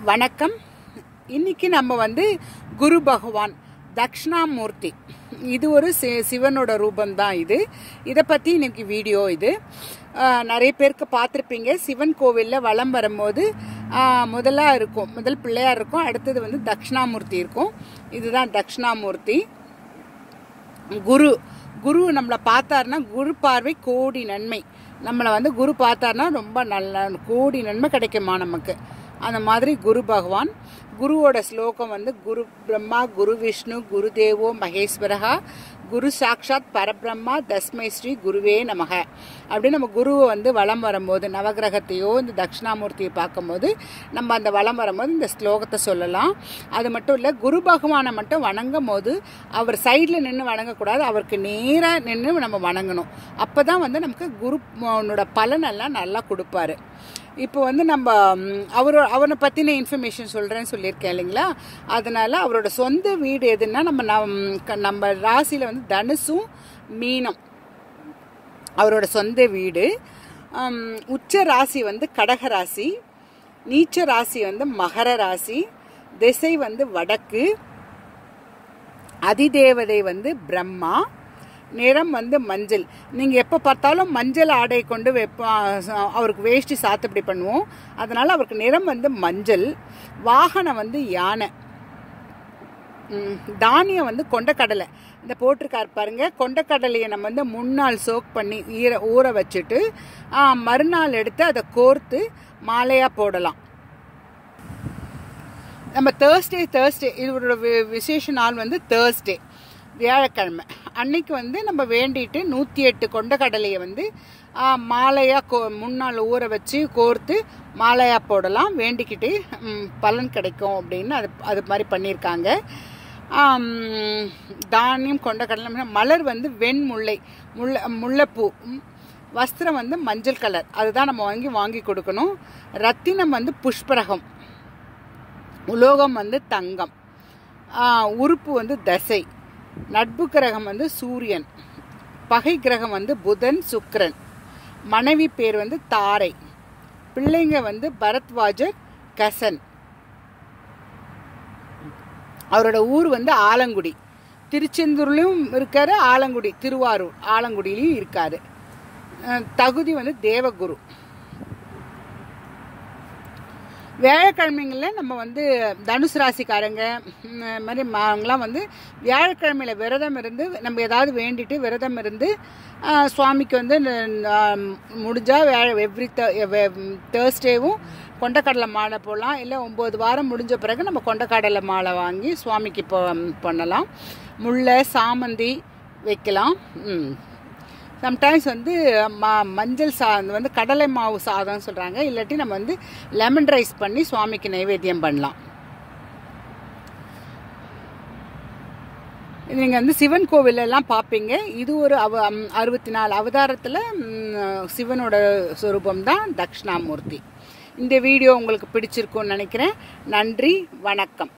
வணக்கம் இன்னைக்கு நம்ம வந்து குரு பகவான் தக்ஷணாமூர்த்தி இது ஒரு சி- சிவனோட ரூபம்தான் இது இதை பற்றி இன்னைக்கு வீடியோ இது ஆஹ், நிறைய பேருக்கு பார்த்துருப்பீங்க சிவன் கோவிலில் வலம் வரும்போது ஆஹ், முதலா இருக்கும் முதல் பிள்ளையார் இருக்கும் அடுத்தது வந்து தக்ஷணாமூர்த்தி இருக்கும் இதுதான் தக்ஷணாமூர்த்தி குரு குரு நம்மளை பார்த்தாருன்னா குரு பார்வை கோடி நன்மை நம்மளை வந்து குரு பார்த்தாருன்னா ரொம்ப நல்ல கோடி நன்மை கிடைக்குமா நமக்கு அந்த மாதிரி குரு பகவான் குருவோட ஸ்லோகம் வந்து குரு பிரம்மா குரு விஷ்ணு குரு தேவோ மகேஸ்வரஹா குரு சாக்ஷாத் பரபிரம்மா தஸ்மை ஸ்ரீ குருவே நமக அப்படின்னு நம்ம குருவை வந்து வலம் வரும்போது நவகிரகத்தையோ இந்த தட்சிணாமூர்த்தியை பார்க்கும்போது நம்ம அந்த வலம் வரும்போது இந்த ஸ்லோகத்தை சொல்லலாம் அது மட்டும் இல்லை குரு பகவானை மட்டும் வணங்கும் போது அவர் சைடில் நின்று வணங்கக்கூடாது அவருக்கு நேராக நின்று நம்ம வணங்கணும் அப்போ தான் வந்து நமக்கு குருனோட பலனெல்லாம் நல்லா கொடுப்பாரு இப்போ வந்து நம்ம ம், அவரோ அவனை பற்றின இன்ஃபர்மேஷன் சொல்கிறேன்னு சொல்லியிருக்கேன் இல்லைங்களா அதனால அவரோட சொந்த வீடு எதுன்னா நம்ம நம் க- நம்ம ராசியில் வந்து தனுசும் மீனம் அவரோட சொந்த வீடு ஆம், உச்ச ராசி வந்து கடக ராசி நீச்ச ராசி வந்து மகர ராசி திசை வந்து வடக்கு அதிதேவதை வந்து பிரம்மா நிறம் வந்து மஞ்சள் நீங்கள் எப்போ பார்த்தாலும் மஞ்சள் ஆடை கொண்டு வைப்போம் அவருக்கு வேஷ்டி சாத்துப்படி பண்ணுவோம் அதனால் அவருக்கு நிறம் வந்து மஞ்சள் வாகனம் வந்து யானை ம், தானியம் வந்து கொண்டக்கடலை இந்த போட்டிருக்காரு பாருங்க கொண்டக்கடலையை நம்ம வந்து முன்னாள் சோக் பண்ணி ஈர ஊற வச்சுட்டு ஆ, மறுநாள் எடுத்து அதை கோர்த்து மாலையாக போடலாம் நம்ம தேர்ஸ்டே தேர்ஸ்டே இதோட வி- விசேஷ நாள் வந்து தேர்ஸ்டே வியாழக்கிழமை அன்னைக்கு வந்து நம்ம வேண்டிட்டு நூற்றி எட்டு கொண்டக்கடலையை வந்து ஆ, மாலையா கோ முன்னாள் ஊற வச்சு கோர்த்து மாலையா போடலாம் வேண்டிக்கிட்டு ம், பலன் கிடைக்கும் அப்படின்னு அது அது மாதிரி பண்ணியிருக்காங்க ஆம், தானியம் கொண்டக்கடலை மலர் வந்து வெண்முல்லை முல்லை முல்லைப்பூ ம், வஸ்திரம் வந்து மஞ்சள் கலர் அதுதான் நம்ம வாங்கி வாங்கி கொடுக்கணும் ரத்தினம் வந்து புஷ்பரகம் உலோகம் வந்து தங்கம் ஆ, உறுப்பு வந்து தசை நட்பு கிரகம் வந்து சூரியன் பகை கிரகம் வந்து புதன் சுக்கிரன் மனைவி பேர் வந்து தாரை பிள்ளைங்க வந்து பரத்வாஜர் கசன் அவரோட ஊர் வந்து ஆலங்குடி திருச்செந்தூர்லையும் இருக்காரு ஆலங்குடி திருவாரூர் ஆலங்குடியிலையும் இருக்காரு அஹ் தகுதி வந்து தேவகுரு வியாழக்கிழமைங்களில் நம்ம வந்து தனுசு ராசிக்காரங்க ம், இது மாதிரி அவங்களாம் வந்து வியாழக்கிழமையில விரதம் இருந்து நம்ம ஏதாவது வேண்டிட்டு விரதம் இருந்து ஆ, சுவாமிக்கு வந்து முடிஞ்சால் வியாழ எவ்ரி தேர்ஸ்டேவும் கொண்டக்கடலை மாலை போடலாம் இல்லை ஒம்பது வாரம் முடிஞ்ச பிறகு நம்ம கொண்டக்கடலை மாலை வாங்கி சுவாமிக்கு இப்போ பண்ணலாம் முல்லை சாமந்தி வைக்கலாம் ம் சம்டைம்ஸ் வந்து ம மஞ்சள் சா வந்து கடலை மாவு சாதம் சொல்கிறாங்க இல்லாட்டி நம்ம வந்து லெமன் ரைஸ் பண்ணி சுவாமிக்கு நைவேத்தியம் பண்ணலாம் நீங்கள் வந்து சிவன் கோவில் எல்லாம் பார்ப்பீங்க இது ஒரு அவ அம், அறுபத்தி நாலு அவதாரத்தில் சிவனோட சொரூபம் தான் தக்ஷணாமூர்த்தி இந்த வீடியோ உங்களுக்கு பிடிச்சிருக்கும்னு நினைக்கிறேன் நன்றி வணக்கம்